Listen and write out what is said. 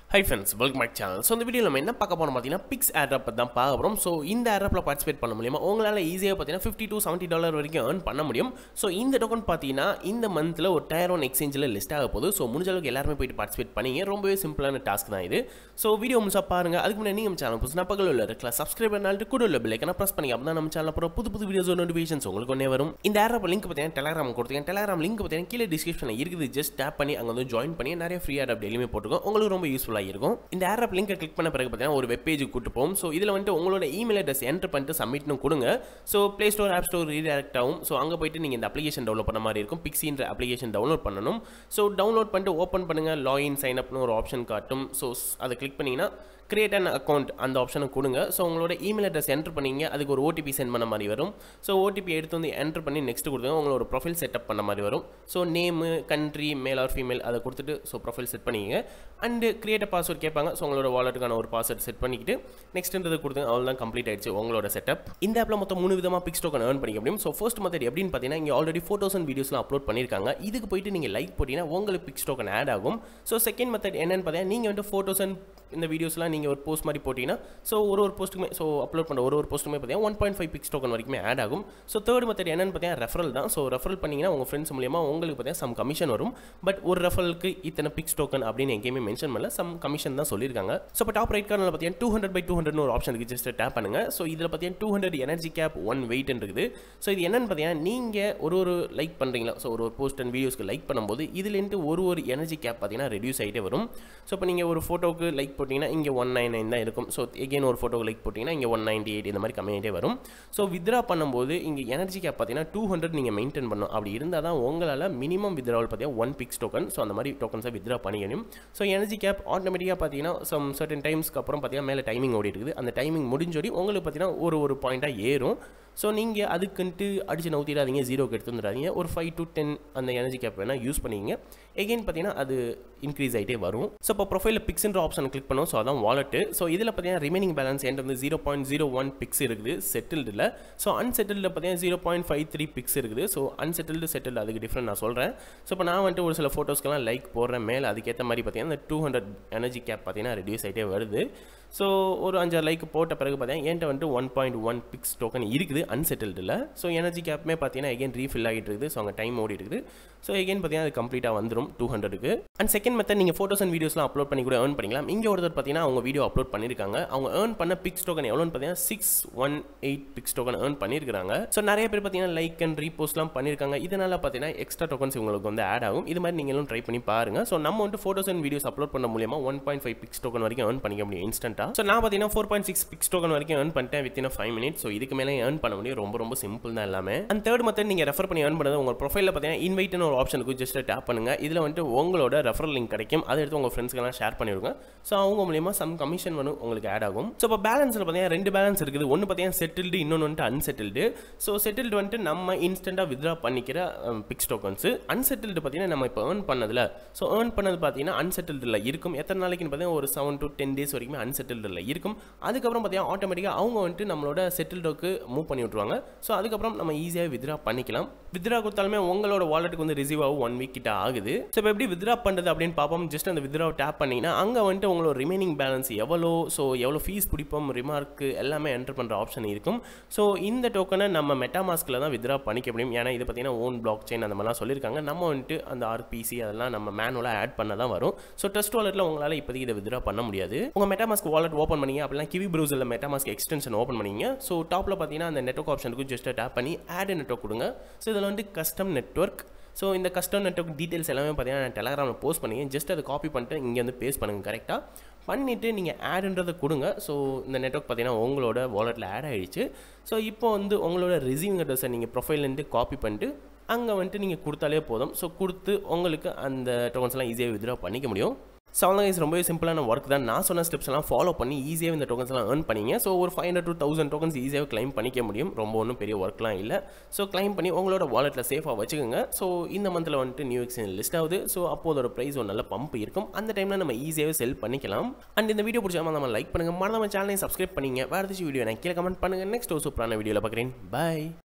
high friends welcome back channel so இந்த video நம்ம என்ன பார்க்க போறோம் பார்த்தீங்கன்னா பிக்ஸ் ஆப் தான் பார்க்க போகிறோம் ஸோ இந்த ஆப்பில் பார்ட்டிசிபேட் பண்ண முடியுமா உங்களால் ஈஸியாக பார்த்தீங்கன்னா ஃபிஃப்டி டு செவன்ட்டி டாலர் வரைக்கும் earn பண்ண முடியும் ஸோ இந்த டோக்கன் பார்த்தீங்கன்னா இந்த மந்தில் ஒரு டயர் ஒன் எக்ஸ்சேஞ்சில் லிஸ்ட் ஆக போகுது ஸோ முடிஞ்ச அளவுக்கு எல்லாருமே போயிட்டு பார்ட்டிசிபேட் பண்ணீங்க ரொம்பவே சிம்பிளான டாஸ்க் தான் இது ஸோ வீடியோ முழுசா பாருங்க அதுக்கு முன்னாடி நம்ம சேனல் புதுசு பக்கத்தில் உள்ள இருக்கலாம் சப்ஸ்கிரைப் பண்ணாலும் கூட உள்ள பில்லைக்கான ப்ரெஸ் பண்ணி அப்போ நம்ம சேனல் அப்புறம் புது புது வீடியோஸ் நோட்டிஃபிகேஷன்ஸ் உங்களுக்கு ஒன்றே வரும் இந்த ஆப் லிங்க் பார்த்தீங்கன்னா டெலகிராம் கொடுத்துருக்கேன் டெலகிராம் லிங்க் பார்த்தீங்கன்னா கீழே டிஸ்கிரிப்ஷனில் இருக்குது ஜஸ்ட் டேப் பண்ணி அங்கே வந்து ஜாயின் பண்ணி நிறைய ஃப்ரீ ஆப் டெய்லியுமே போட்டுருக்கோம் உங்களுக்கு ரொம்ப யூஸ்ஃபுல்லாக இருக்கும் இந்த ஆப் லிங்கை கிளிக் பண்ண பிறகு பார்த்தீங்கன்னா ஒரு வெப் பேஜுக்கு கூட்டு போகும் ஸோ இதில் வந்துட்டு உங்களோட இமெயில் அட்ரஸ் என்டர் பண்ணிட்டு சப்மிட்னு கொடுங்க so play store app store redirect ஆகும் ஸோ அங்கே போயிட்டு நீங்கள் இந்த அப்ளிகேஷன் டெவலப் பண்ண மாதிரி இருக்கும் பிக்ஸின்ற அப்ளிகேஷன் டவுன்லோட் பண்ணணும் ஸோ டவுன்லோட் பண்ணிட்டு ஓப்பன் பண்ணுங்கள் லாகின் சைன் அப்னு ஒரு ஆப்ஷன் காட்டும் ஸோ அதை கிளிக் பண்ணிங்கன்னா கிரியேட் அன் அக்கௌண்ட் அந்த ஆப்ஷனை கொடுங்க ஸோ உங்களோட இமெயில் அட்ரஸ் என்டர் பண்ணீங்க அதுக்கு ஒரு ஓடிபி சென்ட் பண்ண மாதிரி வரும் ஸோ ஓடிபி எடுத்து வந்து என்டர் பண்ணி நெக்ஸ்ட் கொடுத்துங்க உங்களோட ப்ரொஃபைல் செட்டப் பண்ண மாதிரி வரும் so name country male or female அதை கொடுத்துட்டு ஸோ ப்ரொஃபைல் செட் பண்ணிங்க அண்டு கிரியேட் பாஸ்வேர்ட் கேட்பாங்க ஸோ உங்களோட வாலெட்டுக்கான ஒரு பாஸ்வேர்ட் செட் பண்ணிக்கிட்டு நெக்ஸ்ட்ன்றது கொடுத்துங்க அவ்வளோதான் கம்ப்ளீட் ஆயிடுச்சு உங்களோட செட்டப் இந்த ஆப்பில் மொத்தம் மூணு விதமாக பிக்ஸ் டோக்கன் ஏர்ன் பண்ணிக்க முடியும் ஸோ ஃபர்ஸ்ட் மெத்தட் எப்படின்னு பார்த்தீங்கன்னா இங்கே ஆல்ரெடி ஃபோட்டோஸ் அண்ட் வீடியோஸ்லாம் அப்லோட் பண்ணியிருக்காங்க இதுக்கு போயிட்டு நீங்கள் லைக் போட்டிங்கன்னா உங்களுக்கு பிக்ஸ் டோக்கன் ஆட் ஆகும் ஸோ செகண்ட் மெத்தட் என்னன்னு பார்த்தீங்கன்னா நீங்கள் வந்து ஃபோட்டோஸ் அண்ட் இந்த வீடியோஸ்லாம் நீங்கள் ஒரு போஸ்ட் மாதிரி போட்டிங்கன்னா ஸோ ஒரு ஒரு போஸ்ட்டுமே ஸோ அப்லோட் பண்ண ஒரு ஒரு போஸ்ட்டுமே பார்த்தீங்கன்னா one point five Pix token வரைக்குமே ஆட் ஆகும் ஸோ தேர்ட் மெத்தட் என்னன்னு பார்த்தீங்கன்னா ரெஃபரல் தான் ஸோ ரெஃபரல் பண்ணிங்கன்னா உங்கள் ஃப்ரெண்ட்ஸ் மூலியமாக உங்களுக்கு பார்த்தீங்கன்னா சம் கமிஷன் வரும் பட் ஒரு ரெஃபரலுக்கு இத்தனை பிக்ஸ் டோக்கன் அப்படின்னு எங்கேயுமே மென்ஷன் பண்ணல சம் கமிஷன் தான் சொல்லியிருக்காங்க ஸோ இப்போ டாப் ரைட் கார்டில் பார்த்தீங்கன்னா டூ ஹண்ட்ரட் பை டூ ஹண்ட்ரட்னு ஒரு ஆப்ஷன் இருக்குது ஜஸ்ட் டேப் பண்ணுங்க ஸோ இதில் பார்த்தீங்கன்னா two hundred energy cap one wait இருக்குது ஸோ இது என்னன்னு பார்த்தீங்கன்னா நீங்கள் ஒரு ஒரு லைக் பண்ணுறீங்களா ஸோ ஒரு ஒரு போஸ்ட் அண்ட் வீடியோஸ்க்கு லைக் பண்ணும்போது இதுலேருந்து ஒரு ஒரு எனர்ஜி கேப் பார்த்தீங்கன்னா ரெடியூஸ் ஆகிட்டே வரும் ஸோ இப்போ நீங்கள் ஒரு ஃபோட்டோக்கு லைக் போட்டிங்கன்னா இங்கே ஒன் நைன் நைன் தான் இருக்கும் ஸோ எகெயின் ஒரு ஃபோட்டோக்கு லைக் போட்டிங்கன்னா இங்கே ஒன் நைன்டி எயிட் இந்த மாதிரி கம்மியாகிட்டே வரும் ஸோ வித்ரா பண்ணும்போது இங்கே எனர்ஜி கேப் பார்த்தீங்கன்னா டூ ஹண்ட்ரட் நீங்கள் மெயின்டைன் பண்ணணும் அப்படி இருந்தால் தான் உங்களால் மினிமம் வித்ராவல் பார்த்தீங்கன்னா ஒன் பிக்ஸ் டோக்கன் ஸோ அந்த மாதிரி டோக்கன்ஸை வித்ரா பண்ணிக்கணும் ஸோ எனர்ஜி கேப் ஆட்டோமேட்டிக்காக பார்த்தீங்கன்னா சம் சர்டன் டைம்ஸ்க்கு அப்புறம் பார்த்தீங்கன்னா மேலே டைமிங் ஓடி இருக்குது அந்த டைமிங் முடிஞ்சோடி உங்களுக்கு பார்த்தீங்கன்னா ஒரு ஒரு பாயிண்ட்டாக ஏறும் ஸோ நீங்கள் அதுக்குன்ட்டு அடிச்சு நவுத்திடாதீங்க ஜீரோக்கு எடுத்து வந்துடாதீங்க ஒரு ஃபைவ் டு டென் அந்த எனர்ஜி கேப் வேணால் யூஸ் பண்ணிங்க எகெயின் பார்த்தீங்கன்னா அது இன்க்ரீஸ் ஆகிட்டே வரும் ஸோ இப்போ ப்ரொஃபைலில் பிக்ஸ்ன்ற ஆப்ஷன் கிளிக் பண்ணோம் ஸோ அதான் வாலெட்டு ஸோ இதில் பார்த்தீங்கன்னா ரிமைனிங் பேலன்ஸ் எண்ட் வந்து zero point zero one Pix இருக்குது செட்டில்டில் ஸோ அன்செட்டில்டில் பார்த்தீங்கன்னா zero point five three Pix இருக்குது ஸோ அன்செட்டில்டு செட்டில்டு அதுக்கு டிஃப்ரெண்ட் நான் சொல்கிறேன் ஸோ இப்போ நான் வந்துட்டு ஒரு சில ஃபோட்டோஸ்க்கெல்லாம் லைக் போடுறேன் மேலே அதுக்கேற்ற மாதிரி பார்த்தீங்கன்னா இந்த டூ ஹண்ட்ரட் எனர்ஜி கேப் பார்த்தீங்கன்னா ரெடியூஸ் ஆகிட்டே வருது ஸோ ஒரு அஞ்சாறு லைக் போட்ட பிறகு பார்த்தீங்கன்னா என்கிட்ட வந்துட்டு one point one Pix token இருக்குது அன்செட்டில்டில் ஸோ எனர்ஜி கேப்புமே பார்த்தீங்கன்னா எகைன் ரீஃபில் ஆகிட்டு இருக்குது ஸோ அங்கே டைம் ஓடி இருக்குது ஸோ எகைன் பார்த்தீங்கன்னா அது கம்ப்ளீட்டாக வந்துடும் டூ ஹண்ட்ரடுக்கு அண்ட் செகண்ட் மெத்தட் நீங்கள் ஃபோட்டோஸ் அண்ட் வீடியோஸ்லாம் அப்லோட் பண்ணி கூட ஏர்ன் பண்ணிக்கலாம் இங்கே ஒருத்தர் பார்த்தீங்கன்னா அவங்க வீடியோ அப்லோட் பண்ணியிருக்காங்க அவங்க ஏர்ன் பண்ண பிக்ஸ் டோக்கன் எவ்வளோன்னு பார்த்தீங்கன்னா six one eight Pix token earn பண்ணியிருக்காங்க ஸோ நிறைய பேர் பார்த்தீங்கன்னா லைக் அண்ட் ரீபோஸ்ட்லாம் பண்ணியிருக்காங்க இதனால் பார்த்தீங்கன்னா எக்ஸ்ட்ரா டோக்கன்ஸ் உங்களுக்கு வந்து ஆட் ஆகும் இது மாதிரி நீங்களும் ட்ரை பண்ணி பாருங்க ஸோ நம்ம வந்து ஃபோட்டோஸ் அண்ட் வீடியோஸ் அப்லோட் பண்ண மூலியமா one point five Pix token வரைக்கும் ஏர்ன் பண்ணிக்க முடியும் இன்ஸ்டன்ட்டாக ஸோ நான் பார்த்தீங்கன்னா four point six Pix token வரைக்கும் ஏர்ன் பண்ணிட்டேன் வித்தின் ஃபைவ் மினிட்ஸ் ஸோ இதுக்கு மேலே ஏர்ன் பண்ண முடியும் ரொம்ப ரொம்ப சிம்பிள் தான் எல்லாமே அண்ட் தேர்ட் மெத்தட் நீங்கள் ரெஃபர் பண்ணி ஏர்ன் பண்ணுறது உங்கள் ப்ரொஃபைலில் பார்த்தீங்கன்னா இன்வைட்னு ஒரு ஆப்ஷனுக்கு ஜஸ்ட் டேப் பண்ணுங்க இதில் வந்துட்டு உங்களோட ரெஃபரல் லிங்க் கிடைக்கும் அதை எடுத்து உங்கள் ஃப்ரெண்ட்ஸ்க்கெல்லாம் ஷேர் பண்ணிவிடுங்க ஸோ அவங்க மூலியமாக சம் கமிஷன் வந்து உங்களுக்கு ஆட் ஆகும் ஸோ இப்போ பேலன்ஸில் பார்த்தீங்கன்னா ரெண்டு பேலன்ஸ் இருக்குது ஒன்று பார்த்தீங்கன்னா செட்டில்டு இன்னொன்று வந்துட்டு அன்செட்டில்டு ஸோ செட்டில்டு வந்துட்டு நம்ம இன்ஸ்டண்ட்டாக வித்ரா பண்ணிக்கிற பிக்ஸ் டோக்கன்ஸ் அன்செட்டில்டு பார்த்தீங்கன்னா நம்ம இப்போ ஏர்ன் பண்ணதில் ஸோ ஏர்ன் பண்ணது பார்த்தீங்கன்னா அன்செட்டில்டில் இருக்கும் எத்தனை நாளைக்குன்னு பார்த்தீங்கன்னா ஒரு செவன் டு டென் டேஸ் வரைக்குமே அன்செட்டில்டில் இருக்கும் அதுக்கப்புறம் பார்த்தீங்கன்னா ஆட்டோமேட்டிக்காக அவங்க வந்துட்டு நம்மளோட செட்டில்டோக்கு மூவ் பண்ணி விட்ருவாங்க ஸோ அதுக்கப்புறம் நம்ம ஈஸியாக வித்ரா பண்ணிக்கலாம் வித்ரா கொடுத்தாலுமே உங்களோட வாலெட்டுக்கு வந்து ரிசீவ் ஆகும் ஒன் வீக் கிட்ட ஆகுது ஸோ இப்போ எப்படி வித்ரா பண்ணுறது அப்படின்னு பார்ப்போம் ஜஸ்ட் அந்த வித்ரா டேப் பண்ணிங்கன்னா அங்கே வந்துட்டு உங்களோட ரிமைனிங் பேலன்ஸ் எவ்வளோ ஸோ எவ்வளோ ஃபீஸ் பிடிப்போம் ரிமார்க்கு எல்லாமே என்டர் பண்ணுற ஆப்ஷன் இருக்கும் ஸோ இந்த டோக்கனை நம்ம மெட்டாமாஸ்கில் தான் வித்ரா பண்ணிக்க முடியும் ஏன்னா இது பார்த்தீங்கன்னா ஓன் பிளாக் செயின் அந்த மாதிரிலாம் சொல்லியிருக்காங்க நம்ம வந்துட்டு அந்த ஆர்பிசி அதெல்லாம் நம்ம மேனுவலாக ஆட் பண்ண தான் வரும் ஸோ டெஸ்ட் வாலெட்டில் உங்களால் இப்போதைக்கு இதை வித்ரா பண்ண முடியாது உங்கள் மெட்டாமாஸ்க் வாலெட் ஓப்பன் பண்ணிங்க அப்படிலாம் கிவி ப்ரௌசரில் மெட்டாமாஸ்க் எக்ஸ்டென்ஷன் ஓப்பன் பண்ணிங்க ஸோ டாப்பில் பார்த்தீங்கன்னா அந்த நெட்ஒர்க் ஆப்ஷனுக்கு ஜஸ்ட் டேப் பண்ணி ஆட் நெட்ஒர்க் கொடுங்க ஸோ இதில் வந்து கஸ்டம் நெட்ஒர்க் ஸோ இந்த கஸ்டம் நெட்ஒர்க் டீட்டெயில்ஸ் எல்லாமே பார்த்தீங்கன்னா நான் டெலகிராமில் போஸ்ட் பண்ணி ஜஸ்ட் அதை காப்பி பண்ணிட்டு இங்கே வந்து பேஸ்ட் பண்ணுங்கள் கரெக்டாக பண்ணிவிட்டு நீங்கள் ஆடுன்றதை கொடுங்க ஸோ இந்த நெட்ஒர்க் பார்த்தீங்கன்னா உங்களோட வாலெட்டில் ஆட் ஆகிடுச்சு ஸோ இப்போ வந்து உங்களோட ரிசீவிங் அட்ரஸை நீங்கள் ப்ரொஃபைல்லேருந்து காப்பி பண்ணிட்டு அங்கே வந்துட்டு நீங்கள் கொடுத்தாலே போதும் ஸோ கொடுத்து உங்களுக்கு அந்த டோக்கன்ஸ்லாம் ஈஸியாக வித்ரா பண்ணிக்க முடியும் ஸோ அவங்க இஸ் ரொம்பவே சிம்பிளான ஒர்க் தான் நான் சொன்ன ஸ்டெப்ஸ் எல்லாம் ஃபாலோ பண்ணி ஈஸியாக இந்த டோக்கன்ஸ் எல்லாம் ஏர்ன் பண்ணிங்க ஸோ ஒரு five hundred two thousand tokens ஈஸியாக கிளைம் பண்ணிக்க முடியும் ரொம்ப ஒன்றும் பெரிய ஒர்க்லாம் இல்லை ஸோ கிளைம் பண்ணி உங்களோட வாலெட்டில் சேஃபாக வச்சுக்கோங்க ஸோ இந்த மந்தில் வந்துட்டு நியூ எக்ஸ்சேஞ்ச் லிஸ்ட் ஆகுது ஸோ அப்போ அதோட ப்ரைஸ் ஒரு நல்ல பம்ப் இருக்கும் அந்த டைமில் நம்ம ஈஸியாகவே செல் பண்ணிக்கலாம் அண்ட் இந்த வீடியோ பிடிச்சாம நம்ம லைக் பண்ணுங்கள் மறந்தாம சேனலை சப்ஸ்கிரைப் பண்ணிங்க வேறு ஏதாச்சும் வீடியோ நான் கீழே கமெண்ட் பண்ணுங்கள் நெக்ஸ்ட் ஒரு சூப்பரான வீடியோவில் பார்க்குறேன் பாய்